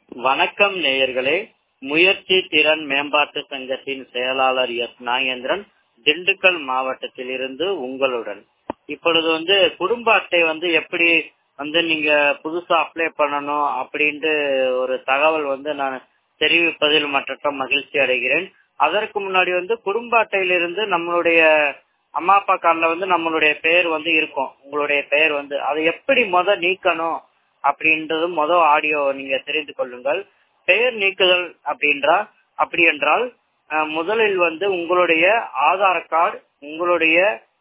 வணக்கம் நேயர்களே முயற்சி திறன் மேம்பாட்டு சங்கத்தின் செயலாளர் எஸ் நாகேந்திரன் திண்டுக்கல் மாவட்டத்தில் இருந்து உங்களுடன் இப்பொழுது வந்து குடும்ப அட்டை வந்து எப்படி வந்து நீங்க புதுசா அப்ளை பண்ணணும் அப்படின்ட்டு ஒரு தகவல் வந்து நான் தெரிவிப்பதில் மற்ற மகிழ்ச்சி அடைகிறேன் அதற்கு முன்னாடி வந்து குடும்ப அட்டையிலிருந்து நம்மளுடைய அம்மா அப்பா கார்டுல வந்து நம்மளுடைய பெயர் வந்து இருக்கும் உங்களுடைய பெயர் வந்து அதை எப்படி முத நீக்கணும் அப்படின்றது முத ஆடியோ நீங்க தெரிந்து கொள்ளுங்கள் பெயர் நீக்குதல் அப்படின்றா அப்படி என்றால் அஹ், முதலில் வந்து உங்களுடைய ஆதார் கார்டு உங்களுடைய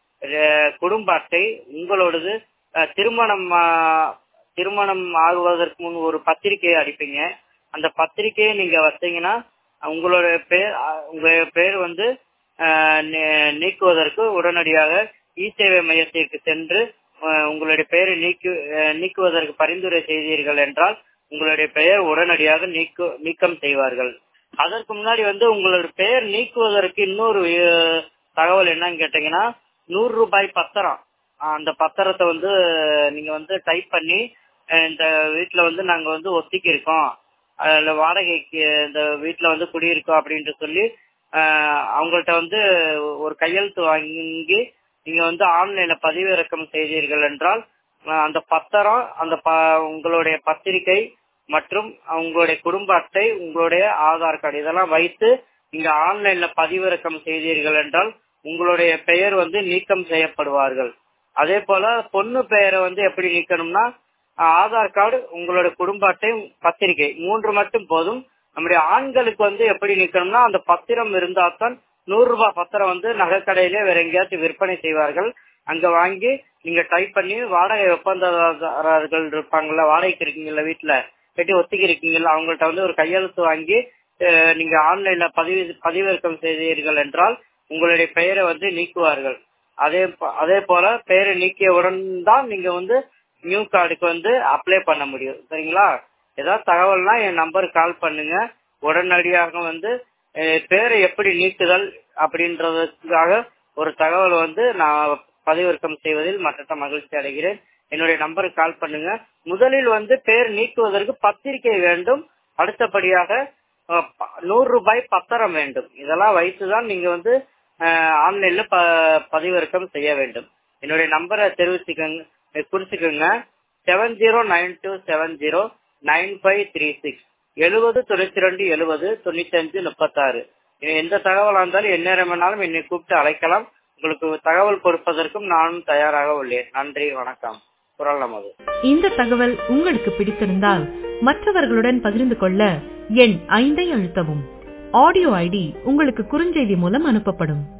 அஹ், குடும்ப அட்டை உங்களோடது அஹ், திருமணம் ஆஹ், திருமணம் ஆகுவதற்கு முன் ஒரு பத்திரிகையை அடிப்பீங்க அந்த பத்திரிகையை நீங்க வச்சீங்கன்னா உங்களுடைய பேர் அஹ், உங்க பேர் வந்து அஹ், நீ- நீக்குவதற்கு உடனடியாக இ சேவை மையத்திற்கு சென்று அஹ், உங்களுடைய பெயரை நீக்கு அஹ், நீக்குவதற்கு பரிந்துரை செய்தீர்கள் என்றால் உங்களுடைய பெயர் உடனடியாக நீக்கு நீக்கம் செய்வார்கள் அதற்கு முன்னாடி வந்து உங்களுடைய பெயர் நீக்குவதற்கு இன்னொரு அஹ், தகவல் என்னன்னு கேட்டீங்கன்னா நூறு ரூபாய் பத்திரம் அஹ், அந்த பத்திரத்தை வந்து நீங்க வந்து டைப் பண்ணி அஹ், இந்த வீட்டுல வந்து நாங்க வந்து ஒத்திக்கி இருக்கோம் அதுல வாடகைக்கு இந்த வீட்டுல வந்து குடியிருக்கோம் அப்படின்ட்டு சொல்லி அஹ், அவங்கள்ட்ட வந்து ஒரு கையெழுத்து வாங்கி நீங்க வந்து ஆன்லைன்ல பதிவிறக்கம் செய்தீர்கள் என்றால் அஹ், அந்த பத்திரம் அந்த ப- உங்களுடைய பத்திரிகை மற்றும் உங்களுடைய குடும்ப அட்டை உங்களுடைய ஆதார் கார்டு இதெல்லாம் வைத்து நீங்க ஆன்லைன்ல பதிவிறக்கம் செய்தீர்கள் என்றால் உங்களுடைய பெயர் வந்து நீக்கம் செய்யப்படுவார்கள் அதே போல பொண்ணு பெயரை வந்து எப்படி நீக்கணும்னா அஹ், ஆதார் கார்டு உங்களோட குடும்ப அட்டை பத்திரிகை மூன்று மட்டும் போதும் நம்முடைய ஆண்களுக்கு வந்து எப்படி நீக்கணும்னா அந்த பத்திரம் இருந்தால்தான் நூறு ரூபாய் பத்திரம் வந்து நகைக்கடையிலே வேற எங்கேயாச்சும் விற்பனை செய்வார்கள் அங்க வாங்கி நீங்க டைப் பண்ணி வாடகை ஒப்பந்ததாரர்கள் இருப்பாங்கல்ல வாடகைக்கு இருக்கீங்கல்ல வீட்டுல கட்டி ஒத்திக்கி இருக்கீங்கல்ல அவங்கள்ட்ட வந்து ஒரு கையெழுத்து வாங்கி அஹ், நீங்க ஆன்லைன்ல பதிவு பதிவிறக்கம் செய்தீர்கள் என்றால் உங்களுடைய பெயரை வந்து நீக்குவார்கள் அதே ப- அதே போல பெயரை நீக்கியவுடன் தான் நீங்க வந்து நியூ கார்டுக்கு வந்து அப்ளை பண்ண முடியும் சரிங்களா ஏதாவது தகவல்னா என் நம்பருக்கு கால் பண்ணுங்க உடனடியாக வந்து அஹ், பேரை எப்படி நீக்குதல் அப்படின்றதுக்காக ஒரு தகவல் வந்து நான் பதிவிறக்கம் செய்வதில் மற்ற மகிழ்ச்சி அடைகிறேன் என்னுடைய நம்பருக்கு கால் பண்ணுங்க முதலில் வந்து பேர் நீக்குவதற்கு பத்திரிகை வேண்டும் அடுத்தபடியாக அஹ், ப- நூறு ரூபாய் பத்திரம் வேண்டும் இதெல்லாம் வைத்துதான் நீங்க வந்து அஹ், ஆன்லைன்ல ப- பதிவிறக்கம் செய்ய வேண்டும் என்னுடைய நம்பரை தெரிவிச்சுக்கங்க அஹ், குறிச்சுக்கோங்க seven zero nine two seven zero nine five three six எழுபது தொண்ணூத்தி ரெண்டு எழுபது தொண்ணூத்தி அஞ்சு முப்பத்தாறு எந்த தகவலா இருந்தாலும் எந்நேரம் வேணாலும் என்னை கூப்பிட்டு அழைக்கலாம் உங்களுக்கு தகவல் கொடுப்பதற்கும் நானும் தயாராக உள்ளேன் நன்றி வணக்கம் குரல் நமது இந்த தகவல் உங்களுக்கு பிடித்திருந்தால் மற்றவர்களுடன் பகிர்ந்து கொள்ள எண் ஐந்தை அழுத்தவும் ஆடியோ ஐடி உங்களுக்கு குறுஞ்செய்தி மூலம் அனுப்பப்படும்